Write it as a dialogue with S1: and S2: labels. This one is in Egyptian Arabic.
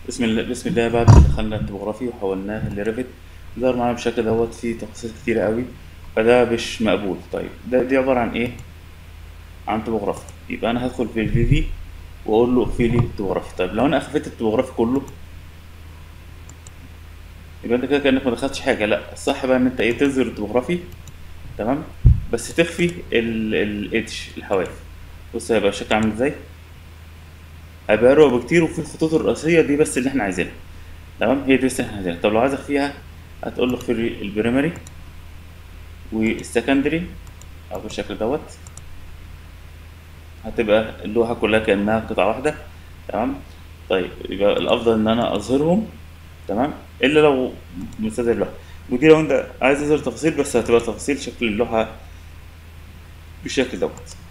S1: بسم الله بسم الله بعد ما دخلنا التopography وحولناه لريفت ظهر معانا بالشكل دوت فيه تفاصيل كتيرة قوي فده مش مقبول طيب ده دي عبارة عن ايه عن topography يبقى انا هدخل في الفي في واقول له اخفي لي التopography طيب لو انا اخفيت التopography كله يبقى انت كده كانك ما دخلتش حاجه لا الصح بقى ان انت ايه تظهر التopography تمام بس تخفي الايدج الحواف بص هيبقى الشكل عامل ازاي هيبقى اروق بكتير وفي الخطوط الرئيسيه دي بس اللي احنا عايزينها تمام هي دي بس اللي احنا عايزينها طب لو عايز اخفيها هتقول له اخفي لي البريمري والسكندري او بالشكل دوت هتبقى اللوحه كلها كانها قطعه واحده تمام طيب يبقى الافضل ان انا اظهرهم تمام الا لو مستدعي اللوحه ودي لو انت عايز تظهر تفاصيل بس هتبقى تفاصيل شكل اللوحه بالشكل دوت